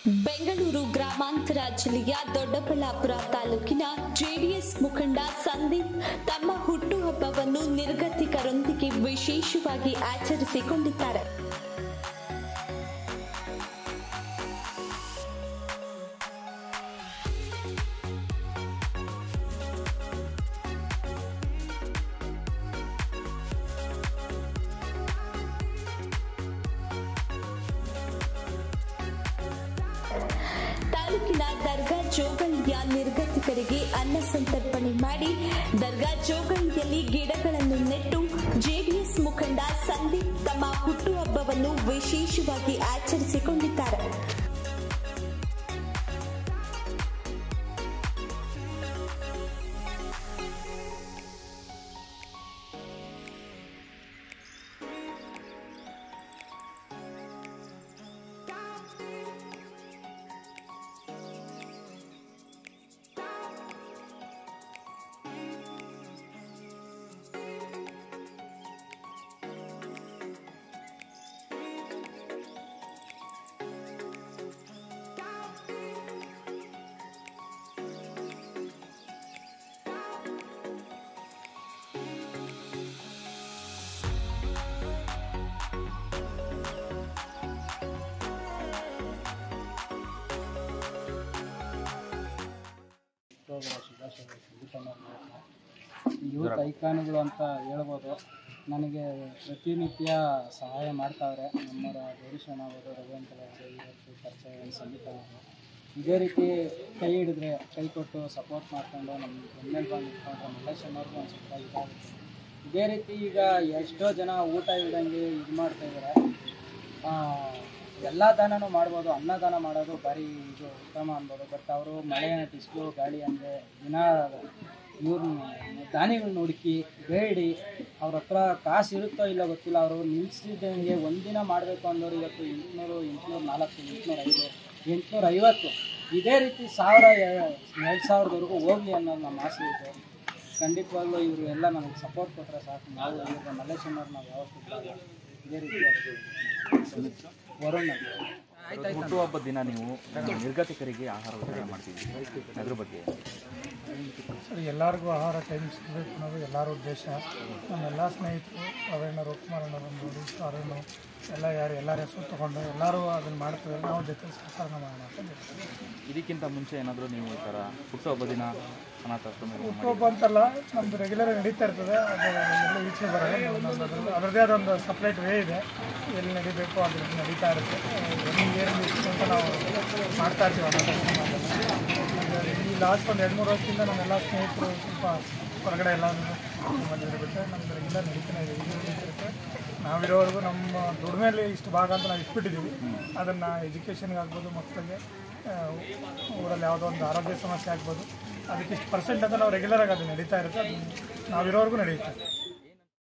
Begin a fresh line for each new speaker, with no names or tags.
ಬೆಂಗಳೂರು ಗ್ರಾಮಾಂತರ ಜಿಲ್ಲೆಯ ದೊಡ್ಡಬಳ್ಳಾಪುರ ತಾಲೂಕಿನ ಜೆಡಿಎಸ್ ಮುಖಂಡ ಸಂದೀಪ್ ತಮ್ಮ ಹುಟ್ಟುಹಬ್ಬವನ್ನು ನಿರ್ಗತಿಕರೊಂದಿಗೆ ವಿಶೇಷವಾಗಿ ಆಚರಿಸಿಕೊಂಡಿದ್ದಾರೆ ತಾಲೂಕಿನ ದರ್ಗಾ ಜೋಗಳ್ಳಿಯ ನಿರ್ಗತಿಕರಿಗೆ ಅನ್ನ ಸಂತರ್ಪಣೆ ಮಾಡಿ ದರ್ಗಾ ಜೋಗಳ್ಳಿಯಲ್ಲಿ ಗಿಡಗಳನ್ನು ನೆಟ್ಟು ಜೆಡಿಎಸ್ ಮುಖಂಡ ಸಂದೀಪ್ ತಮ್ಮ ಹುಟ್ಟುಹಬ್ಬವನ್ನು ವಿಶೇಷವಾಗಿ ಆಚರಿಸಿಕೊಂಡಿದ್ದಾರೆ
ಯೂತ್ ಐಕಾನ್ಗಳು ಅಂತ ಹೇಳ್ಬೋದು ನನಗೆ ಪ್ರತಿನಿತ್ಯ ಸಹಾಯ ಮಾಡ್ತಾವ್ರೆ ನಮ್ಮರ ಗೌರೀಶಣ್ಣ ಅವರು ರಘುವಂತರ ಅವರು ಇವತ್ತು ಪರಿಚಯ ಸಂಗೀತ ಅವರು. ಇದೇ ರೀತಿ ಕೈ ಹಿಡಿದ್ರೆ ಕೈ ಕೊಟ್ಟು ಸಪೋರ್ಟ್ ಮಾಡ್ಕೊಂಡು ನಮ್ಮ ಬೆನ್ನೆಲ್ ಬಂದು ನಿಂತ್ಕೊಂಡ್ರೆ ಮಲ್ಲೇಶಣ್ಣವ್ರಿಗೂ ಒಂದು ಸ್ವಲ್ಪ ಇದಾಗುತ್ತೆ ಇದೇ ರೀತಿ ಈಗ ಎಷ್ಟೋ ಜನ ಊಟ ಇಲ್ದಂಗೆ ಇದು ಮಾಡ್ತಾ ಇದ್ದಾರೆ ಎಲ್ಲ ದಾನನೂ ಮಾಡ್ಬೋದು ಅನ್ನದಾನ ಮಾಡೋದು ಭಾರಿ ಇದು ಉತ್ತಮ ಅನ್ಬೋದು ಬಟ್ ಅವರು ಮಳೆ ಬಿಸಿಲು ಗಾಳಿ ಅಂದರೆ ದಿನ ಇವ್ರನ್ನ ದಾನಿಗಳನ್ನ ಹುಡುಕಿ ಬೇಡಿ ಅವ್ರ ಹತ್ರ ಕಾಸು ಇರುತ್ತೋ ಇಲ್ಲ ಗೊತ್ತಿಲ್ಲ ಅವರು ನಿಲ್ಸಿದಂಗೆ ಒಂದಿನ ಮಾಡಬೇಕು ಅಂದವರು ಇವತ್ತು ಎಂಟುನೂರು ಎಂಟುನೂರು ನಾಲ್ಕು ಎಂಟುನೂರ ಐದು ಎಂಟುನೂರ ಐವತ್ತು ಇದೇ ರೀತಿ ಸಾವಿರ ಎರಡು ಸಾವಿರದವರೆಗೂ ಹೋಗಲಿ ಅನ್ನೋದು ನಮ್ಮ ಆಸೆ ಇದೆ ಖಂಡಿತವಾಗ್ಲೂ ಇವರು ಎಲ್ಲ ನಮಗೆ ಸಪೋರ್ಟ್ ಕೊಟ್ಟರೆ ಸಾಕು ನಾವು ಇವಾಗ ಮಲ್ಲೇಶಣ್ಣವ್ರು ನಾವು ಯಾವತ್ತೂ ಬಿಡಲ್ಲ. ಇದೇ ರೀತಿ ವರುಣ್ ಅಂತ.
ಹುಟ್ಟುಹಬ್ಬದ ದಿನ ನೀವು ನಿರ್ಗತಿಕರಿಗೆ ಆಹಾರ ವಿತರಣೆ ಮಾಡ್ತಿದ್ದೀವಿ ಅದ್ರ ಬಗ್ಗೆ
ಸರ್ ಎಲ್ಲರಿಗೂ ಆಹಾರ ಟೈಮ್ ಸಿಗಬೇಕು ಅನ್ನೋದು ಎಲ್ಲರ ಉದ್ದೇಶ ನಮ್ಮೆಲ್ಲ ಸ್ನೇಹಿತರು ಪ್ರವೀಣ ರವಿಕುಮಾರ್ ಅಣ್ಣರೊಂದು ಅರುಣ್ ಎಲ್ಲ ಯಾರು ಎಲ್ಲರ ಹೆಸರು ತೊಗೊಂಡು ಎಲ್ಲರೂ ಅದನ್ನು ಮಾಡ್ತೀವಿ ನಾವು ಜೊತೆ ಸಹಕಾರ ಮಾಡೋಣ ಅಂತ ಹೇಳ್ತೀವಿ.
ಇದಕ್ಕಿಂತ ಮುಂಚೆ ಏನಾದರೂ ನೀವು ಈ ಥರ ಹುಟ್ಟುಹಬ್ಬ ದಿನ ಅನಾಥಾಶ್ರಮ ಮಾಡಿ
ಹುಟ್ಟುಹಬ್ಬ ಅಂತಲ್ಲ ನಮ್ಮದು ರೆಗ್ಯುಲರ್ ನಡೀತಾ ಇರ್ತದೆ ಅದು ಎಲ್ಲ ಈಚೆ ಬರಲ್ಲ ನಾವು ನಮ್ದು ಅದ್ರದ್ದು ಅದರದ್ದೇ ಆದ ಒಂದು ಸಪ್ರೇಟ್ ವೇ ಇದೆ ಎಲ್ಲಿ ನಡಿಬೇಕು ಅದು ನಡೀತಾ ಇರುತ್ತೆ ಎಲ್ಲಿ ಏನು ಬೇಕು ಅಂತ ನಾವು ಮಾಡ್ತಾ ಇರ್ತೀವಿ ಅನಾಥಾಶ್ರಮದಲ್ಲಿ. ಈ ಲಾಸ್ಟ್ ಒಂದು ಎರಡು ಮೂರು ವರ್ಷದಿಂದ ನಮ್ಮೆಲ್ಲ ಸ್ನೇಹಿತರು ಸ್ವಲ್ಪ ಹೊರಗಡೆ ಎಲ್ಲ ಮಾಡಿದ್ರೆ ಬಿಟ್ಟರೆ ನಮ್ದು ರೆಗ್ಯುಲರ್ ನಡೀತಾನೆ ಇದೆ ಇದು ನಡೀತಿರುತ್ತೆ ನಾವಿರೋವರೆಗೂ ನಮ್ಮ ದುಡಿಮೆಯಲ್ಲಿ ಇಷ್ಟು ಭಾಗ ಅಂತ ನಾವು ಇಟ್ಬಿಟ್ಟಿದ್ದೀವಿ ಅದನ್ನು ಎಜುಕೇಷನ್ಗೆ ಆಗ್ಬೋದು ಮಕ್ಕಳಿಗೆ ಆ, ಊರಲ್ಲಿ ಯಾವುದೋ ಒಂದು ಆರೋಗ್ಯ ಸಮಸ್ಯೆ ಆಗ್ಬೋದು ಅದಕ್ಕೆ ಇಷ್ಟು ಪರ್ಸೆಂಟ್ ಅಂತ ನಾವು ರೆಗ್ಯುಲರ್ ಆಗಿ ಅದು ನಡೀತಾ ಇರುತ್ತೆ ಅದು ನಾವಿರೋವರೆಗೂ ನಡೆಯುತ್ತೆ